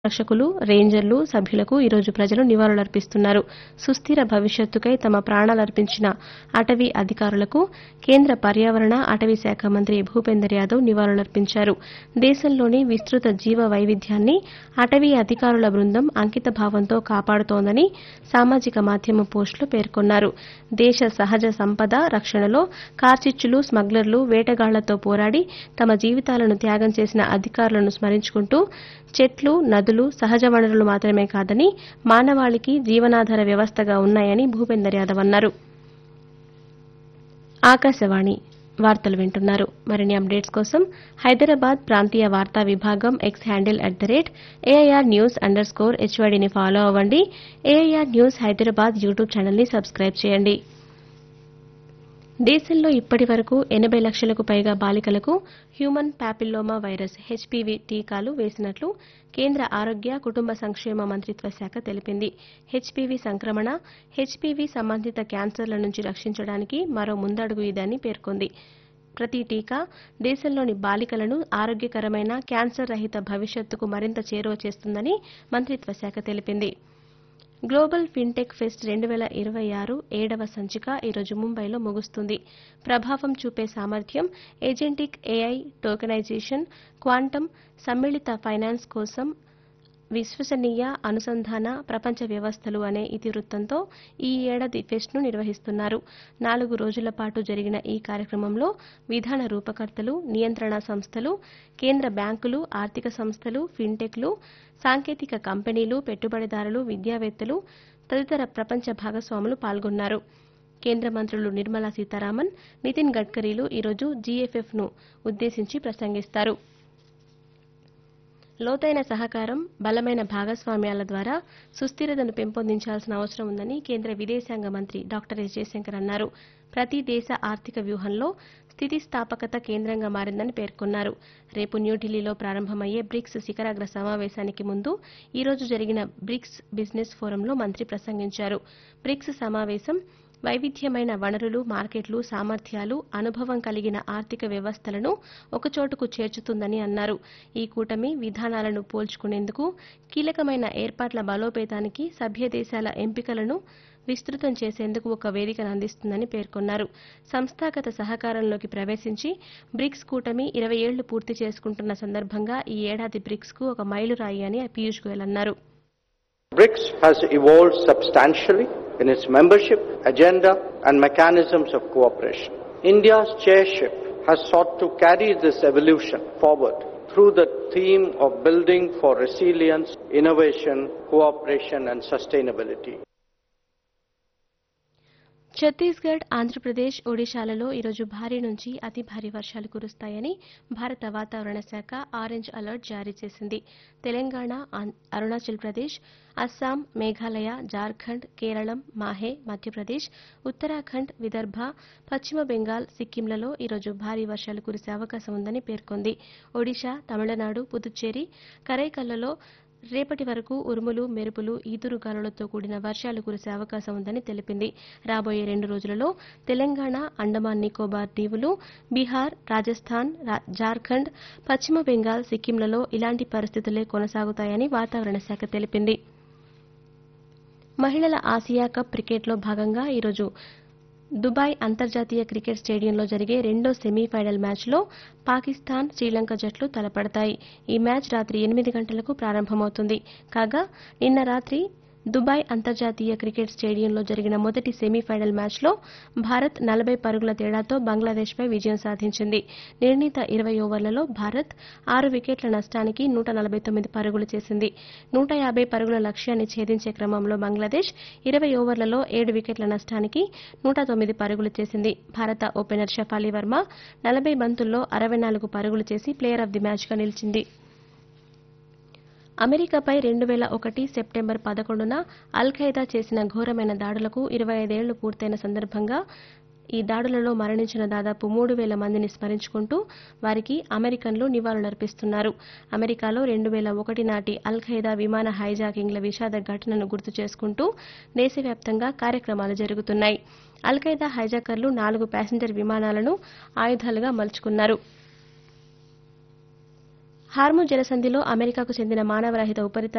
రక్షకులు రేంజర్లు సభ్యులకు ఈరోజు ప్రజలు నివాళులర్పిస్తున్నారు సుస్థిర భవిష్యత్తుకై తమ ప్రాణాలర్పించిన అటవీ అధికారులకు కేంద్ర పర్యావరణ అటవీ శాఖ మంత్రి భూపేందర్ యాదవ్ నివాళులర్పించారు దేశంలోని విస్తృత జీవ వైవిధ్యాన్ని అటవీ అధికారుల బృందం అంకిత భావంతో కాపాడుతోందని సామాజిక మాధ్యమం పోస్టులో పేర్కొన్నారు దేశ సహజ సంపద రక్షణలో కార్చిచ్చులు స్మగ్లర్లు వేటగాళ్లతో పోరాడి తమ జీవితాలను త్యాగం చేసిన అధికారులను స్మరించుకుంటూ చెట్లు నదులు సహజ వనరులు మాత్రమే కాదని మానవాళికి జీవనాధార వ్యవస్థగా ఉన్నాయని భూపేందర్ యాదవ్ అన్నారు ఆకాశవాణి వార్తలు వింటున్నారు మరిన్ని అప్డేట్స్ కోసం హైదరాబాద్ ప్రాంతీయ వార్తా విభాగం X handle at the rate AIR news under score హెచ్వైడీని ఫాలో అవ్వండి ఏఐఆర్ న్యూస్ హైదరాబాద్ యూట్యూబ్ ఛానల్ని సబ్స్క్రైబ్ చేయండి దేశంలో ఇప్పటి వరకు ఎనబై లక్షలకు పైగా బాలికలకు హ్యూమన్ ప్యాపిల్లోమా వైరస్ హెచ్పీవీ టీకాలు వేసినట్లు కేంద్ర ఆరోగ్య కుటుంబ సంక్షేమ మంత్రిత్వ శాఖ తెలిపింది హెచ్పీవీ సంక్రమణ హెచ్పీవీ సంబంధిత క్యాన్సర్ల నుంచి రక్షించడానికి మరో ముందడుగు ఇదని పేర్కొంది ప్రతి టీకా దేశంలోని బాలికలను ఆరోగ్యకరమైన క్యాన్సర్ రహిత భవిష్యత్తుకు మరింత చేరువ చేస్తుందని మంత్రిత్వ శాఖ తెలిపింది గ్లోబల్ ఫిన్టెక్ ఫెస్ట్ రెండు వేల ఇరవై ఆరు ఏడవ సంచిక ఈరోజు ముంబైలో ముగుస్తుంది ప్రభావం చూపే సామర్థ్యం ఏజెంటిక్ ఏఐ టోకెనైజేషన్ క్వాంటం సమ్మిళిత ఫైనాన్స్ కోసం విశ్వసనీయ అనుసంధాన ప్రపంచ వ్యవస్థలు అనే ఇతివృత్తంతో ఈ ఏడాది ఫెస్ట్ను నిర్వహిస్తున్నారు నాలుగు రోజుల పాటు జరిగిన ఈ కార్యక్రమంలో విధాన రూపకర్తలు నియంత్రణ సంస్థలు కేంద్ర బ్యాంకులు ఆర్థిక సంస్థలు ఫిన్టెక్లు సాంకేతిక కంపెనీలు పెట్టుబడిదారులు విద్యావేత్తలు తదితర ప్రపంచ భాగస్వాములు పాల్గొన్నారు కేంద్ర మంత్రులు నిర్మలా సీతారామన్ నితిన్ గడ్కరీలు ఈరోజు జీఎఫ్ఎఫ్ను ఉద్దేశించి ప్రసంగిస్తారు లోతైన సహకారం బలమైన భాగస్వామ్యాల ద్వారా సుస్థిరతను పెంపొందించాల్సిన అవసరం ఉందని కేంద్ర విదేశాంగ మంత్రి డాక్టర్ ఎస్ జయశంకర్ అన్నారు ప్రతి దేశ ఆర్థిక వ్యూహంలో స్థితిస్థాపకత కేంద్రంగా మారిందని పేర్కొన్నారు రేపు న్యూఢిల్లీలో ప్రారంభమయ్యే బ్రిక్స్ శిఖరాగ్ర సమావేశానికి ముందు ఈ రోజు జరిగిన బ్రిక్స్ బిజినెస్ ఫోరంలో మంత్రి ప్రసంగించారు బ్రిక్స్ సమావేశం వైవిధ్యమైన వనరులు మార్కెట్లు సామర్థ్యాలు అనుభవం కలిగిన ఆర్థిక వ్యవస్థలను ఒకచోటుకు చేర్చుతుందని అన్నారు ఈ కూటమి విధానాలను పోల్చుకునేందుకు కీలకమైన ఏర్పాట్ల బలోపేతానికి సభ్య దేశాల ఎంపికలను విస్తృతం చేసేందుకు ఒక వేదికను అందిస్తుందని పేర్కొన్నారు సంస్థాగత సహకారంలోకి ప్రవేశించి బ్రిక్స్ కూటమి ఇరవై ఏళ్లు పూర్తి చేసుకుంటున్న సందర్భంగా ఈ ఏడాది బ్రిక్స్ కు ఒక మైలురాయి అని పీయూష్ గోయల్ అన్నారు BRICS has evolved substantially in its membership, agenda, and mechanisms of cooperation. India's chairship has sought to carry this evolution forward through the theme of building for resilience, innovation, cooperation, and sustainability. Chhattisgarh Andhra Pradesh ఒడిశాలలో ఈరోజు భారీ నుంచి అతి భారీ వర్షాలు కురుస్తాయని భారత వాతావరణ శాఖ ఆరెంజ్ అలర్ట్ జారీ చేసింది తెలంగాణ ఆం- అరుణాచల్ ప్రదేశ్ అస్సాం మేఘాలయ జార్ఖండ్ కేరళం మాహే మధ్యప్రదేశ్ ఉత్తరాఖండ్ విదర్భ పశ్చిమ బెంగాల్ సిక్కింలలో ఈరోజు భారీ వర్షాలు కురిసే అవకాశం ఉందని పేర్కొంది ఒడిశా తమిళనాడు పుదుచ్చేరి కరైకల్లలో రేపటి వరకు ఉరుములు మెరుపులు ఈదురుగాలులతో కూడిన వర్షాలు కురిసే అవకాశం ఉందని తెలిపింది రాబోయే రెండు రోజులలో తెలంగాణ అండమాన్ నికోబార్ దీవులు బీహార్ రాజస్థాన్ రా- జార్ఖండ్ పశ్చిమ బెంగాల్ సిక్కింలలో ఇలాంటి పరిస్థితులే కొనసాగుతాయని వాతావరణ శాఖ తెలిపింది మహిళల ఆసియా కప్ క్రికెట్లో భాగంగా ఈరోజు దుబాయ్ అంతర్జాతీయ క్రికెట్ స్టేడియంలో జరిగే రెండో సెమీఫైనల్ మ్యాచ్లో పాకిస్తాన్ శ్రీలంక జట్లు తలపడతాయి ఈ మ్యాచ్ రాత్రి ఎనిమిది గంటలకు ప్రారంభమవుతుంది కాగా నిన్న రాత్రి దుబాయ్ అంతర్జాతీయ క్రికెట్ స్టేడియంలో జరిగిన మొదటి సెమీఫైనల్ మ్యాచ్లో భారత్ నలభై పరుగుల తేడాతో బంగ్లాదేశ్పై విజయం సాధించింది నిర్ణీత ఇరవై ఓవర్లలో భారత్ ఆరు వికెట్ల నష్టానికి నూట నలభై తొమ్మిది పరుగులు చేసింది నూట యాభై పరుగుల లక్ష్యాన్ని ఛేదించే క్రమంలో బంగ్లాదేశ్ ఇరవై ఓవర్లలో ఏడు వికెట్ల నష్టానికి నూట తొమ్మిది పరుగులు చేసింది భారత ఓపెనర్ షఫాలి వర్మ నలభై బంతుల్లో అరవై నాలుగు పరుగులు చేసి ప్లేయర్ ఆఫ్ ది మ్యాచ్గా నిలిచింది అమెరికాపై రెండు వేల ఒకటి సెప్టెంబర్ పదకొండున అల్ ఖైదా చేసిన ఘోరమైన దాడులకు ఇరవై ఐదేళ్లు పూర్తయిన సందర్భంగా ఈ దాడులలో మరణించిన దాదాపు మూడు వేల మందిని స్మరించుకుంటూ వారికి అమెరికన్లు నివాళులర్పిస్తున్నారు అమెరికాలో రెండు వేల ఒకటి నాటి అల్ ఖైదా విమాన హైజాకింగ్ల విషాద ఘటనను గుర్తు చేసుకుంటూ దేశవ్యాప్తంగా కార్యక్రమాలు జరుగుతున్నాయి అల్ ఖైదా హైజాకర్లు నాలుగు ప్యాసింజర్ విమానాలను ఆయుధాలుగా మలుచుకున్నారు హార్ము జలసంధిలో అమెరికాకు చెందిన మానవరహిత ఉపరితల